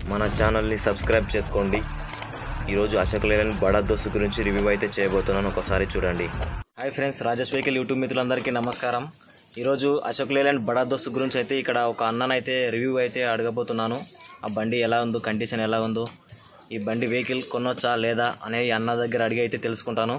మన ఛానల్ని సబ్స్క్రైబ్ చేసుకోండి ఈరోజు అశోక్ లేలని బడా దోస్తు గురించి రివ్యూ అయితే చేయబోతున్నాను ఒకసారి చూడండి hi friends Rajesh vehicle YouTube మిత్రులందరికీ నమస్కారం ఈరోజు అశోక్ లేలాండ్ బడా దోస్తు గురించి అయితే ఇక్కడ ఒక అన్ననైతే రివ్యూ అయితే అడగబోతున్నాను ఆ బండి ఎలా ఉందో కండిషన్ ఎలా ఉందో ఈ బండి వెహికల్ కొనొచ్చా లేదా అనేది అన్న దగ్గర అడిగి అయితే తెలుసుకుంటాను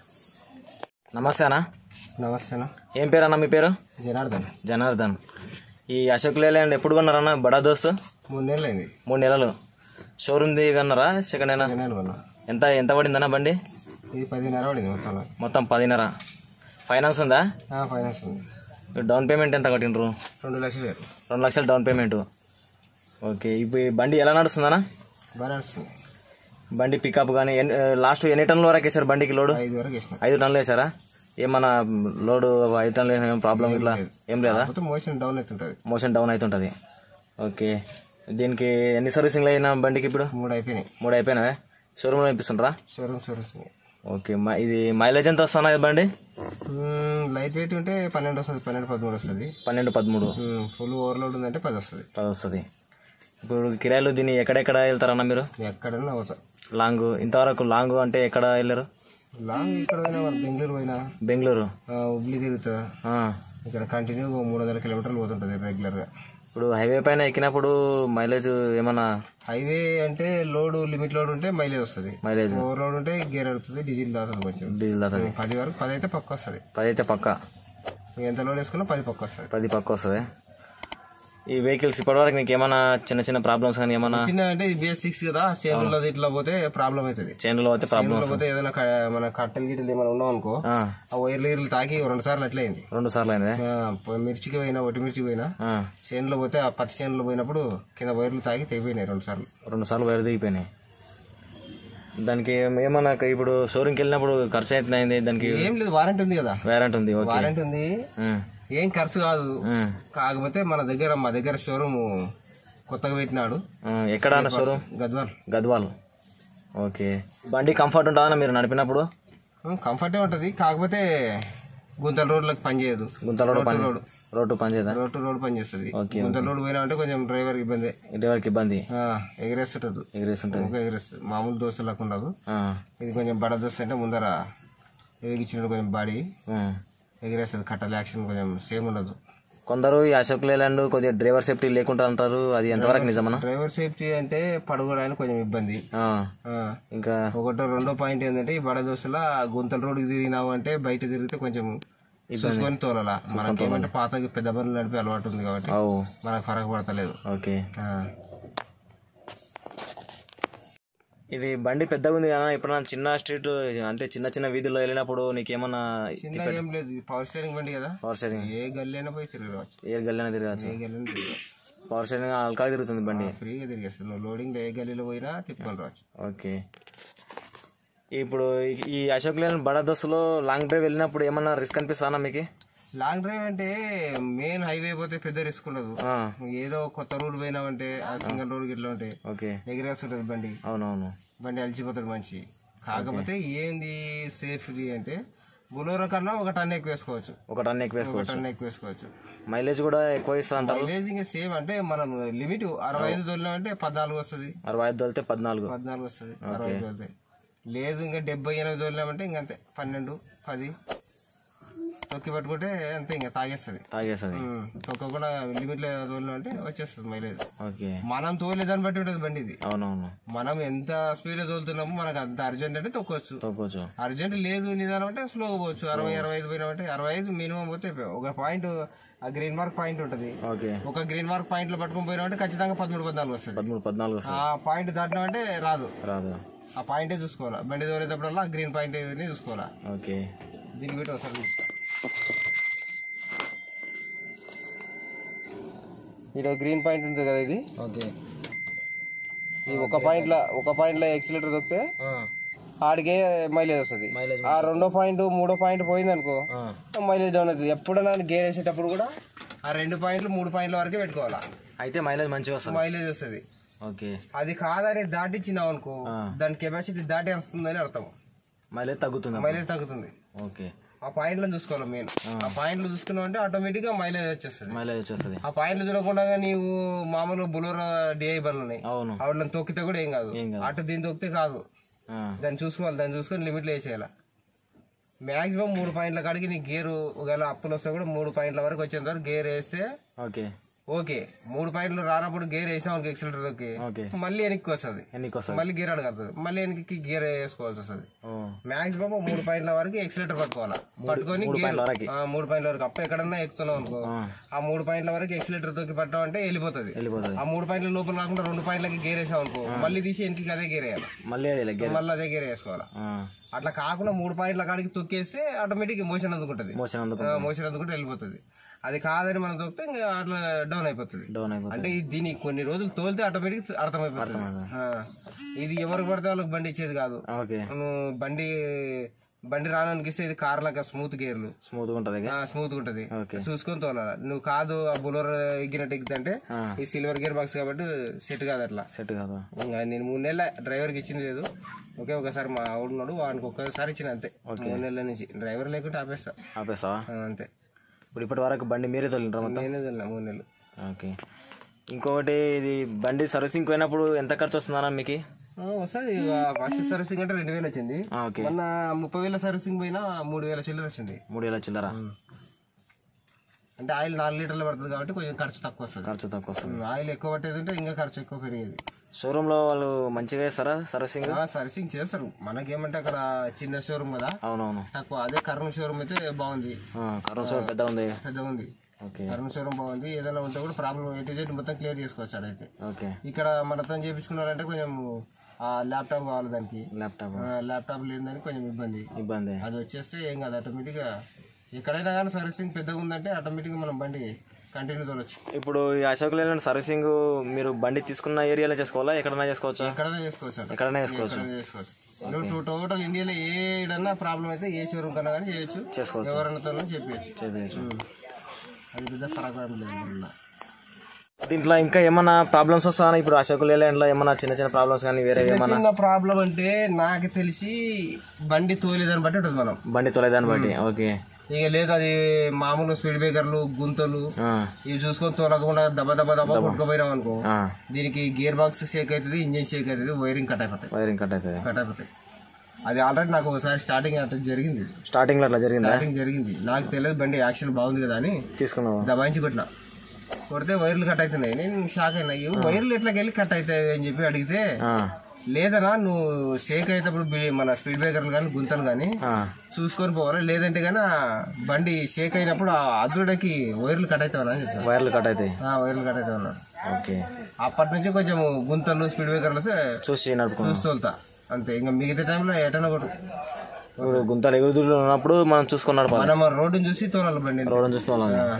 నమస్తే అన్న నమస్తే అన్న ఏం పేరు అన్న మీ పేరు జనార్దన్ జనార్దన్ ఈ అశోక్ లేలాండ్ ఎప్పుడు కొన్నారన్న బడా దోస్తు మూడు నెలలు అయింది మూడు నెలలు షోరూమ్ కొన్నారా సెకండ్ అయినా సెకండ్ హ్యాండ్ కొన్నా ఎంత ఎంత పడిందన్న బండి ఇది పదిన్నర పడింది మొత్తంలో మొత్తం పదిన్నర ఫైనాన్స్ ఉందా ఆ, ఫైనాన్స్ ఉంది డౌన్ పేమెంట్ ఎంత కట్టిండ్రు రెండు లక్షలు వేరు రెండు లక్షలు డౌన్ పేమెంట్ ఓకే ఇప్పుడు ఈ బండి ఎలా నడుస్తుందన్న బాగా నడుస్తుంది బండి పికప్ కానీ లాస్ట్ ఎన్ని టన్నుల వరకు వేసారు బండికి లోడు ఐదు వరకు వేసిన ఐదు టన్నులు వేసారా ఏమన్నా లోడు ఐదు టన్నులు వేసిన ఏం ప్రాబ్లం ఇట్లా ఏం లేదా కాకపోతే మోషన్ డౌన్ అవుతుంటుంది మోషన్ డౌన్ అవుతుంటుంది ఓకే దీనికి ఎన్ని సర్వీసింగ్లు అయినా బండికి ఇప్పుడు మూడు అయిపోయినాయి మూడు అయిపోయినావే షోరూమ్లో ఇప్పిస్తుండ్రా షోరూమ్ షోరూమ్స్ ఓకే మా ఇది మైలేజ్ ఎంత వస్తున్నా బండి లైట్ వెయిట్ ఉంటే పన్నెండు వస్తుంది పన్నెండు పదమూడు వస్తుంది పన్నెండు పదమూడు ఫుల్ ఓవర్లోడ్ ఉందంటే పది వస్తుంది పది వస్తుంది ఇప్పుడు కిరాయిలు దీన్ని ఎక్కడెక్కడ వెళ్తారన్న మీరు ఎక్కడన్నా అవుతా లాంగ్ ఇంతవరకు లాంగ్ అంటే ఎక్కడ వెళ్ళారు లాంగ్ ఇక్కడ పోయినా మరి బెంగళూరు పోయినా బెంగళూరు ఆ, హుబ్లీ తిరుగుతా ఆ. ఇక్కడ కంటిన్యూ మూడు వందల కిలోమీటర్లు పోతుంటుంది రెగ్యులర్గా ఇప్పుడు హైవే పైన ఎక్కినప్పుడు మైలేజ్ ఏమన్నా హైవే అంటే లోడ్ లిమిట్ లోడ్ ఉంటే మైలేజ్ వస్తుంది మైలేజ్ ఓవర్ లోడ్ ఉంటే గేర్ అడుగుతుంది డీజిల్ దాతుంది కొంచెం డీజిల్ అవుతుంది పది వరకు పది అయితే పక్క వస్తుంది పది అయితే పక్క నువ్వు ఎంత లోడ్ వేసుకున్నా పది పక్క వస్తుంది పది పక్క వస్తుంది ఈ వెహికల్స్ ఇప్పటివరకు నీకు ఏమన్నా చిన్న చిన్న ప్రాబ్లమ్స్ కానీ ఏమన్నా చిన్న అంటే బిఎస్ సిక్స్ కదా సేమ్ ఉన్నది ఇట్లా పోతే ప్రాబ్లం అవుతుంది చైన్లో అయితే ప్రాబ్లం ఇందులో పోతే ఏదైనా క- మన కట్టెలు గిట్టెలు ఏమైనా ఉన్నాం అనుకో ఆ వైర్లు గీర్లు తాకి రెండు సార్లు అట్లే అయింది రెండు సార్లు అయింది ఆ, ప- మిర్చికి పోయినా ఒట్టి మిర్చికి పోయినా ఆ. చేనులో పోతే ఆ పత్తి చేనులో పోయినప్పుడు కింద వైర్లు తాగి తెగిపోయినాయి రెండు సార్లు రెండు సార్లు వైర్ దిగిపోయినాయి దానికి ఏమన్నా ఇప్పుడు షోరూమ్కి వెళ్ళినప్పుడు ఖర్చు అయితే అయింది దానికి ఏం లేదు వారంటీ ఉంది కదా వారంటీ ఉంది ఓకే వారంటీ ఉంది ఉమ్. ఏం ఖర్చు కాదు ఉమ్. కాకపోతే మన దగ్గర మా దగ్గర షోరూమ్ కొత్తగా పెట్టినాడు ఆ, ఎక్కడ అన్న షోరూమ్ గద్వాల్ గద్వాల్ ఓకే బండి కంఫర్ట్ ఉంటుందా మీరు నడిపినప్పుడు కంఫర్టే ఉంటుంది కాకపోతే గుంతల రోడ్లకు పనిచేయదు గుంతల రోడ్డు పని రోడ్ రోడ్డు పని చేద్దా రోడ్ టు రోడ్ పనిచేస్తుంది ఓకే, గుంతల రోడ్ పోయినా అంటే కొంచెం డ్రైవర్ ఇబ్బంది డ్రైవర్కి ఇబ్బంది ఎగరేస్తుంటది ఎగిరేస్తుంటుంది ఊరికే ఎగరేస్తుంది మామూలు దోస్తులకు ఉండదు ఆ, ఇది కొంచెం బడ దోస్తు అంటే ముందర ఎగిచ్చినట్టు కొంచెం బాడీ ఉమ్. ఎగరేస్తుంది కట్టల యాక్షన్ కొంచెం సేమ్ ఉండదు కొందరు ఈ అశోక్ లేలాండ్ కొద్దిగా డ్రైవర్ సేఫ్టీ లేకుండా అంటారు అది ఎంతవరకు నిజమన్నా డ్రైవర్ సేఫ్టీ అంటే పడుకోవడానికి కొంచెం ఇబ్బంది ఆ, ఆ. ఇంకా ఒకటో రెండో పాయింట్ ఏంటంటే ఈ బడ దోస్తుల గుంతల రోడ్డుకి తిరిగినావు అంటే బయట తిరిగితే కొంచెం చూసుకొని తోలాల మనకి ఏమంటే పాత పెద్ద బండ్లు నడిపే అలవాటు ఉంది కాబట్టి అవు మనకు ఫరక పడతలేదు ఓకే ఆ. ఇది బండి పెద్దగా ఉంది కదా ఇప్పుడు చిన్న స్ట్రీట్ అంటే చిన్న చిన్న వీధుల్లో వెళ్ళినప్పుడు నీకేమన్నా చిన్న ఏం లేదు ఇది పవర్ స్టీరింగ్ బండి కదా పవర్ షేరింగ్ ఏ గల్లీ అయినా పోయి తిరగవచ్చు ఏ గల్లైనా తిరగచ్చు ఏ గల్లీ అయినా తిరగవచ్చు పవర్ షేరింగ్ అల్కా తిరుగుతుంది బండి ఫ్రీగా తిరిగేస్తుంది నువ్వు లోడింగ్ ఏ గల్లీలో పోయినా తిప్పుకొని రావచ్చు ఓకే ఇప్పుడు ఈ- ఈ అశోక్ లేలాండ్ బడా దోస్తులో లాంగ్ డ్రైవ్ వెళ్ళినప్పుడు ఏమన్నా రిస్క్ అనిపిస్తానా మీకు లాంగ్ డ్రైవ్ అంటే మెయిన్ హైవే పోతే పెద్ద రిస్క్ ఉండదు ఆ, ఏదో కొత్త రోడ్ పోయినామంటే ఆ సింగిల్ రోడ్ ఇట్లా ఉంటే ఓకే ఎగిరేస్తుంటది బండి అవునవును బండి అలిచిపోతుంది మంచి కాకపోతే ఏంది సేఫ్టీ అంటే బులోరో కన్నా ఒక టన్ ఎక్కువ వేసుకోవచ్చు ఒక టన్ ఎక్కువ ఒక వేసుకోవచ్చు టన్ ఎక్కువ వేసుకోవచ్చు మైలేజ్ కూడా ఎక్కువ ఇస్తా అంటారు మైలేజ్ ఇంకా సేమ్ అంటే మనం లిమిట్ అరవై ఐదు తోలినామంటే పద్నాలుగు వస్తుంది అరవై ఐదు తోలితే పద్నాలుగు పద్నాలుగు వస్తుంది అరవై ఐదు తోలితే లేదు ఇంకా డెబ్బై ఎనిమిది తోలినామంటే ఇంకంతే పన్నెండు పది తొక్కి పట్టుకుంటే అంతే ఇంకా తాగేస్తుంది తాగేస్తుంది తొక్కకుండా లిమిట్లో తోలినామంటే వచ్చేస్తుంది మైలేజ్ ఓకే మనం తోలే దాన్ని బట్టి ఉంటుంది బండి ఇది అవునవును మనం ఎంత స్పీడ్లో తోలుతున్నామో మనకు అంత అర్జెంట్ అంటే తొక్కొచ్చు తొక్కోవచ్చు అర్జెంట్ లేదు నిదానం అంటే స్లోగా పోవచ్చు అరవై అరవై ఐదు పోయినామంటే అరవై ఐదు మినిమం పోతే ఒక పాయింట్ ఆ గ్రీన్ మార్క్ పాయింట్ ఉంటుంది ఓకే ఒక గ్రీన్ మార్క్ పాయింట్ లో పట్టుకొని పోయినామంటే ఖచ్చితంగా పదమూడు పద్నాలుగు వస్తుంది పదమూడు పద్నాలుగు వస్తుంది ఆ పాయింట్ దాటినామంటే రాదు రాదు ఆ పాయింటే చూసుకోవాలా బండి తోలేటప్పుడల్లా గ్రీన్ పాయింట్ చూసుకోవాలా ఓకే దీన్ని పెట్టి ఒకసారి ఇక్కడ గ్రీన్ పాయింట్ ఉంటుంది కదా ఇది ఓకే ఈ ఒక పాయింట్ లో ఒక పాయింట్ లో ఎక్సిలేటర్ దొక్కితే ఆడికే మైలేజ్ వస్తుంది మైలేజ్ ఆ రెండో పాయింట్ మూడో పాయింట్ పోయింది అనుకో మైలేజ్ డౌన్ అవుతుంది ఎప్పుడైనా గేర్ వేసేటప్పుడు కూడా ఆ రెండు పాయింట్లు మూడు పాయింట్ల వరకే పెట్టుకోవాలా అయితే మైలేజ్ మంచిగా వస్తుంది మైలేజ్ వస్తుంది ఓకే అది కాదని దాటిచ్చినావు అనుకో ఆ. దాని కెపాసిటీ దాటి వస్తుందని అర్థం మైలేజ్ తగ్గుతుంది మైలేజ్ తగ్గుతుంది ఓకే ఆ పాయింట్లను చూసుకోవాలి మెయిన్ ఆ పాయింట్లు చూసుకున్నావు అంటే ఆటోమేటిక్ గా మైలేజ్ వచ్చేస్తుంది మైలేజ్ వచ్చేస్తుంది ఆ పాయింట్లు చూడకుండా నీవు మామూలు బులోరా డిఐ బండ్లు ఉన్నాయి అవును వాటిని తొక్కితే కూడా ఏం కాదు ఏం కాదు. అటు దీన్ని తొక్కితే కాదు ఆ, దాన్ని చూసుకోవాలి దాన్ని చూసుకొని లిమిట్లో వేసేయాలి మాక్సిమం మూడు పాయింట్ల కాడికి నీ గేరు ఒకవేళ అప్పులు వస్తే కూడా మూడు పాయింట్ల వరకు వచ్చేంత వరకు గేర్ వేస్తే ఓకే ఓకే మూడు పాయింట్లు రానప్పుడు గేర్ వేసినా మనకి ఎక్సిలేటర్ తొక్కి ఓకే మళ్ళీ వెనక్కి వస్తుంది ఎన్నికి వస్తుంది మళ్ళీ గేర్ అడగడుతుంది మళ్ళీ వెనక్కి గేర్ వేసుకోవాల్సి వస్తుంది ఓ, మాక్సిమం మూడు పాయింట్ల వరకు ఎక్సిలేటర్ పట్టుకోవాలి పట్టుకొని మూడు గేర్ పాయింట్ల వరకు ఆ, మూడు పాయింట్ల వరకు అప్ప ఎక్కడన్నా ఎక్కుతున్నావు అనుకో ఆ, ఆ మూడు పాయింట్ల వరకు ఎక్సిలేటర్ తొక్కి పట్టడం అంటే వెళ్ళిపోతుంది వెళ్ళిపోతుంది ఆ మూడు పాయింట్ల లోపల కాకుండా రెండు పాయింట్లకి గేర్ వేసాం అనుకో మళ్ళీ తీసి వెనక్కి అదే గేర్ వేయాలి మళ్ళీ అది గేర్ మళ్ళీ అదే గేర్ వేసుకోవాలి అట్లా కాకుండా మూడు పాయింట్ల కాడికి తొక్కేస్తే ఆటోమేటిక్ మోషన్ అందుకుంటది మోషన్ అందుకు మోషన్ అందుకుంటే వెళ్ళిపోతుంది అది కాదని మనం తొక్కితే ఇంకా అట్లా డౌన్ అయిపోతుంది డౌన్ అయిపోతుంది అంటే ఇది దీనికి కొన్ని రోజులు తోలితే ఆటోమేటిక్ అర్థమైపోతుంది ఆ. ఇది ఎవరికి పడితే వాళ్ళకి బండి ఇచ్చేది కాదు ఓకే నువ్వు బండి బండి రావడానికి ఇస్తే ఇది కార్ లాగా స్మూత్ గేర్లు స్మూత్గా ఉంటుంది ఇక. స్మూత్ ఉంటది ఓకే చూసుకొని తోలాలి నువ్వు కాదు ఆ బులర్ ఎగ్గినట్టు ఎగ్గితే ఆ. ఈ సిల్వర్ గేర్ బాక్స్ కాబట్టి సెట్ కాదు అట్లా సెట్ కాదు ఇంకా నేను మూడు నెలల డ్రైవర్కి ఇచ్చింది లేదు ఒకే ఒకసారి మా ఆవిడన్నాడు వానికి ఒక్కసారి ఇచ్చిన అంతే మూడు నెలల నుంచి డ్రైవర్ లేకుంటే ఆపేస్తా ఆపేసావా ఆ, అంతే ఇప్పుడు ఇప్పటి వరకు బండి మీరే తోలింటారా మొత్తం నేనే తిన్నా మూడు నెలలు ఓకే ఇంకొకటి ఇది బండి సర్వీసింగ్ పోయినప్పుడు ఎంత ఖర్చు వస్తుందన్నా మీకు ఆ, వస్తుంది ఫస్ట్ సర్వీసింగ్ అంటే రెండు వేలు వచ్చింది ఆ, ఓకే మొన్న ముప్పై వేల సర్వీసింగ్ పోయినా మూడు వేల చిల్లర వచ్చింది మూడు వేల చిల్లర అంటే ఆయిల్ నాలుగు లీటర్లు పడుతుంది కాబట్టి కొంచెం ఖర్చు తక్కువ వస్తుంది ఖర్చు తక్కువ వస్తుంది ఆయిల్ ఎక్కువ పట్టేది ఉంటే ఇంకా ఖర్చు ఎక్కువ పెరిగేది షోరూంలో వాళ్ళు మంచిగా చేస్తారా సర్వీసింగ్ ఆ, సర్వీసింగ్ చేస్తారు మనకేమంటే అక్కడ చిన్న షోరూమ్ కదా అవునవును తక్కువ అదే కరుణ షోరూమ్ అయితే బాగుంది కరోనా షోరూమ్ పెద్ద ఉంది పెద్దగా ఉంది ఓకే కరుణ షోరూమ్ బాగుంది ఏదైనా ఉంటే కూడా ప్రాబ్లం ఎటు చేసి మొత్తం క్లియర్ చేసుకోవచ్చు అడైతే ఓకే ఇక్కడ మనతో చేయించుకున్నారంటే కొంచెం ఆ ల్యాప్టాప్ కావాలి దానికి ల్యాప్టాప్ ఆ, ల్యాప్టాప్ లేదని కొంచెం ఇబ్బంది ఇబ్బంది అది వచ్చేస్తే ఏం కాదు ఆటోమేటిక్గా ఎక్కడైనా కానీ సర్వీసింగ్ పెద్దగా ఉందంటే ఆటోమేటిక్గా మనం బండి కంటిన్యూ తోలొచ్చు ఇప్పుడు ఈ అశోక్ లేలాండ్ సర్వీసింగ్ మీరు బండి తీసుకున్న ఏరియాలో చేసుకోవాలా ఎక్కడైనా చేసుకోవచ్చా ఎక్కడైనా చేసుకోవచ్చు అట్లా. ఎక్కడైనా చేసుకోవచ్చు ఎక్కడైనా చేసుకోవచ్చు నువ్వు టోటల్ ఇండియాలో ఏడన్నా ప్రాబ్లం అయితే ఏ షోరూమ్ కన్నా కానీ చేయొచ్చు చేసుకోవచ్చు ఎవరన్నా తోలన్నా చెప్పచ్చు చేయొచ్చు. అది పెద్ద ఫరక్ ఏం లేదు మళ్ళా. దీంట్లో ఇంకా ఏమన్నా ప్రాబ్లమ్స్ వస్తాయా ఇప్పుడు అశోక్ లేలాండ్లో ఏమన్నా చిన్న చిన్న ప్రాబ్లమ్స్ కానీ వేరే ఏమన్నా చిన్న ప్రాబ్లం అంటే నాకు తెలిసి బండి తోలేదాన్ని బట్టి ఉంటుంది మనం బండి తొలేదాన్ని బట్టి ఓకే ఇక లేదు అది మామూలు స్పీడ్ బ్రేకర్లు గుంతలు ఆ, ఇవి చూసుకొని తోలకుండా దెబ్బ దెబ్బ దెబ్బ కొట్టుకుపోయినాం అనుకో ఆ, దీనికి గేర్ బాక్స్ షేక్ అవుతుంది ఇంజిన్ షేక్ అవుతుంది వైరింగ్ కట్ అయిపోతాయి వైరింగ్ కట్ అవుతుంది కట్ అయిపోతాయి అది ఆల్రెడీ నాకు ఒకసారి స్టార్టింగ్ అట్లా జరిగింది స్టార్టింగ్లో అట్లా జరిగిందా స్టార్టింగ్ జరిగింది నాకు తెలియదు బండి యాక్షన్ బాగుంది కదా అని తీసుకున్నావు దబాయించి కొట్టిన కొడితే వైర్లు కట్ అవుతున్నాయి నేను షాక్ అయినా ఇవి వైర్లు ఎట్లా వెళ్ళి కట్ అవుతాయి అని చెప్పి అడిగితే ఆ, లేదనా నువ్వు షేక్ అయ్యేటప్పుడు బి- మన స్పీడ్ బ్రేకర్లు కానీ గుంతలు కానీ ఆ, చూసుకొని పోవాలి లేదంటే కానీ ఆ బండి షేక్ అయినప్పుడు ఆ అదుడకి వైర్లు కట్ అవుతావని అని చెప్పాను వైర్లు కట్ అవుతాయి ఆ, వైర్లు కట్ అవుతా ఉన్నాడు ఓకే అప్పటి నుంచి కొంచెం గుంతలు స్పీడ్ బ్రేకర్లు వస్తే చూసి నడుపుకున్నాం చూస్తూ వెళ్తా అంతే ఇంకా మిగతా టైంలో ఎటన కొట్టు ఇప్పుడు గుంతలు ఎగురుదులు ఉన్నప్పుడు మనం చూసుకొని నడపాలి మనం రోడ్డుని చూసి తోలాలి బండి రోడ్డు చూస్తున్నాం ఆ.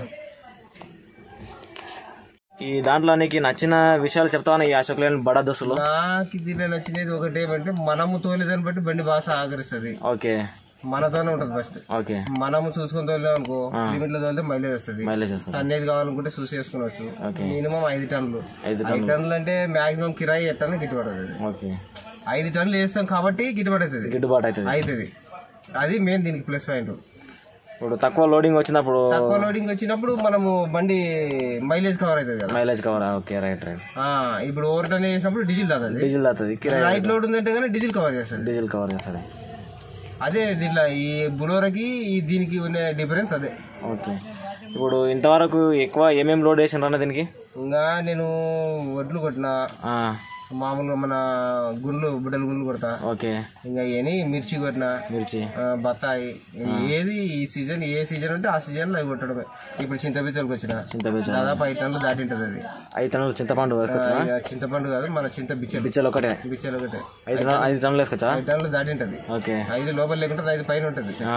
ఈ దాంట్లో నీకు నచ్చిన విషయాలు చెప్తాను ఈ అశోక్ లేని బడా దశలో నాకు దీనిలో నచ్చినది ఒకటి ఏమంటే మనము తోలేదాన్ని బట్టి బండి బాగా సహకరిస్తుంది ఓకే మనతోనే ఉంటుంది ఫస్ట్ ఓకే మనము చూసుకొని తోలేదాం అనుకో లిమిట్ లో తోలితే మైలేజ్ వస్తుంది మైలేజ్ వస్తుంది టన్నేది కావాలనుకుంటే చూసి వేసుకోవచ్చు ఓకే మినిమం ఐదు టన్నులు ఐదు ఐదు టన్నులు అంటే మాక్సిమం కిరాయి ఎట్టాలని గిట్టుబడి అవుతుంది ఓకే ఐదు టన్నులు వేస్తాం కాబట్టి గిట్టుబడి అవుతుంది గిట్టుబాటు అవుతుంది అవుతుంది అది మెయిన్ దీనికి ప్లస్ పాయింట్ ఇప్పుడు తక్కువ లోడింగ్ వచ్చినప్పుడు తక్కువ లోడింగ్ వచ్చినప్పుడు మనము బండి మైలేజ్ కవర్ అవుతుంది కదా mileage cover okay right right ఆ, ఇప్పుడు ఓవర్ టర్న్ చేసినప్పుడు డీజిల్ తాగుతుంది డీజిల్ అవుతుంది కిరాయి రైట్ లోడ్ ఉందంటే కానీ డీజిల్ కవర్ చేస్తుంది డీజిల్ కవర్ చేస్తుంది అదే దీంట్లో ఈ బులోరకి ఈ దీనికి ఉన్న డిఫరెన్స్ అదే ఓకే ఇప్పుడు ఇంతవరకు ఎక్కువ ఏమేమి లోడ్ వేసినారు అన్న దీనికి ఇంకా నేను వడ్లు కొట్టిన ఆ, మామూలుగా మన గుండ్లు బిడ్డల గుండ్లు కొడతా ఓకే ఇంకా ఏని మిర్చి కొట్టిన మిర్చి ఆ, బత్తాయి ఏది ఈ సీజన్ ఏ సీజన్ అంటే ఆ సీజన్ అవి కొట్టడమే ఇప్పుడు చింతపిత్తలకు వచ్చిన చింతబిచ్చ దాదాపు ఐదు టన్నులు దాటింటది అది ఐదు టన్నులు చింతపండు వేసుకొచ్చా ఇక చింతపండు కాదు మన చింత బిచ్చలు బిచ్చలు ఒకటే బిచ్చలు ఒకటే ఐదు టన్నులు- ఐదు టన్నులు వేసుకొచ్చా ఐదు టన్నులు దాటింటది ఓకే ఐదు లోపల లేకుంటే ఐదు పైన ఉంటుంది ఆ.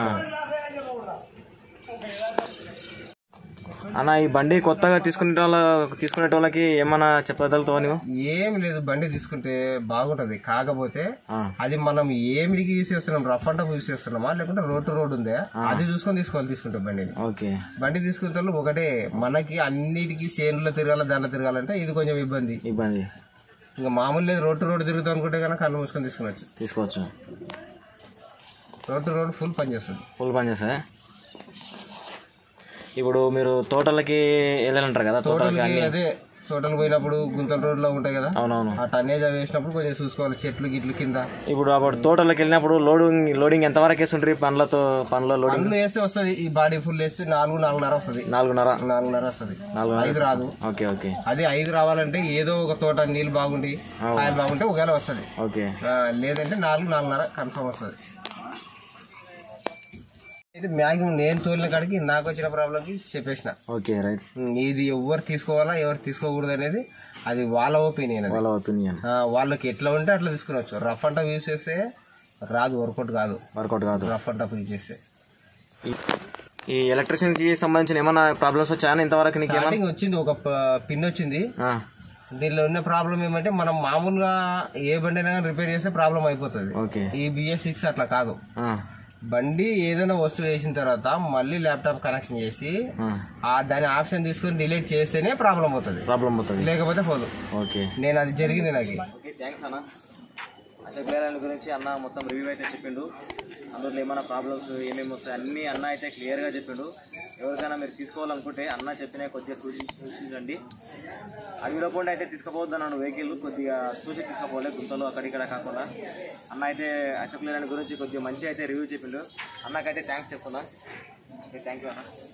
అన్న ఈ బండి కొత్తగా తీసుకునే వాళ్ళ తీసుకునే వాళ్ళకి ఏమన్నా చెప్పగలుగుతావా నువ్వు ఏం లేదు బండి తీసుకుంటే బాగుంటది కాకపోతే ఆ, అది మనం ఏమిడికి యూస్ చేస్తున్నాం రఫ్ అండ్ టఫ్ యూస్ చేస్తున్నామా లేకుంటే రోడ్ టు రోడ్ ఉందే అది చూసుకొని తీసుకోవాలి తీసుకుంటాం బండిని ఓకే బండి తీసుకుంటే ఒకటే మనకి అన్నిటికీ చేనులో తిరగాల దాంట్లో తిరగాలంటే ఇది కొంచెం ఇబ్బంది ఇబ్బంది ఇంకా మామూలు లేదు రోడ్ టు రోడ్ తిరుగుతాం అనుకుంటే కనుక కన్ను మూసుకొని తీసుకునొచ్చు తీసుకోవచ్చు రోడ్ టు రోడ్ ఫుల్ పనిచేస్తుంది ఫుల్ పని చేస్తా ఇప్పుడు మీరు తోటలకి వెళ్ళాలంటారు కదా తోటలకి తోటలకి అదే తోటలు పోయినప్పుడు గుంతల రోడ్లో ఉంటాయి కదా అవునవును ఆ టన్నేజ్ అవి వేసినప్పుడు కొంచెం చూసుకోవాలి చెట్లు గిట్లు కింద ఇప్పుడు అప్పుడు తోటలోకి వెళ్ళినప్పుడు లోడింగ్ లోడింగ్ ఎంత వరకు వేస్తుంటారు పండ్లతో పండ్ల లోడింగ్ అందులో వేస్తే వస్తుంది ఈ బాడీ ఫుల్ వేస్తే నాలుగు నాలుగున్నర వస్తుంది నాలుగున్నర నాలుగున్నర వస్తుంది నాలుగున్నర ఐదు రాదు ఓకే ఓకే అదే ఐదు రావాలంటే ఏదో ఒక తోట నీళ్ళు బాగుండి కాయలు బాగుంటే ఒకవేళ వస్తుంది ఓకే లేదంటే నాలుగు నాలుగున్నర కన్ఫర్మ్ వస్తుంది ఇది మ్యాక్సిమం నేను తోలిన కాడికి నాకు వచ్చిన ప్రాబ్లంకి చెప్పేసిన ఓకే రైట్ ఉమ్, ఇది ఎవరు తీసుకోవాలా ఎవరు తీసుకోకూడదు అనేది అది వాళ్ళ ఒపీనియన్ అది వాళ్ళ ఒపీనియన్ ఆ, వాళ్ళకి ఎట్లా ఉంటే అట్లా తీసుకునవచ్చు రఫ్ అండ్ టఫ్ యూస్ చేస్తే రాదు వర్కౌట్ కాదు వర్కౌట్ కాదు రఫ్ అండ్ టఫ్ యూజ్ చేస్తే ఈ- ఈ ఎలక్ట్రిషియన్ కి సంబంధించిన ఏమైనా ప్రాబ్లమ్స్ వచ్చాయా ఇంతవరకు నీకు ఏమన్నా స్టార్టింగ్ వచ్చింది ఒక ప- పిన్ వచ్చింది ఆ, దీనిలో ఉన్న ప్రాబ్లం ఏమంటే మనం మామూలుగా ఏ బండి అయినా రిపేర్ చేస్తే ప్రాబ్లం అయిపోతుంది ఓకే ఈ బిఎస్ సిక్స్ అట్లా కాదు ఆ, బండి ఏదైనా వస్తువు వేసిన తర్వాత మళ్ళీ ల్యాప్టాప్ కనెక్షన్ చేసి ఆ. ఆ దాని ఆప్షన్ తీసుకొని డిలీట్ చేస్తేనే ప్రాబ్లం అవుతుంది ప్రాబ్లం అవుతుంది లేకపోతే పోదు ఓకే నేను అది జరిగింది నాకు ఓకే థ్యాంక్స్ అన్న అశోక్ లేలాండ్ గురించి అన్న మొత్తం రివ్యూ అయితే చెప్పిండు అందులో ఏమైనా ప్రాబ్లమ్స్ ఏమేమి వస్తాయి అన్నీ అన్న అయితే క్లియర్గా చెప్పిండు ఎవరికైనా మీరు తీసుకోవాలనుకుంటే అన్న చెప్పిన కొద్దిగా సూచించి సూచించండి అడవిలో కూడా అయితే తీసుకుపోవద్దు నన్ను వెహికల్ కొద్దిగా చూసి తీసుకుపోలే గుంతలు అక్కడిక్కడ కాకుండా అన్న అయితే అశోక్ లేలాండ్ గురించి కొద్దిగా మంచి అయితే రివ్యూ చెప్పిండు అన్నకైతే థ్యాంక్స్ చెప్తున్నా ఓకే థ్యాంక్ యూ అన్న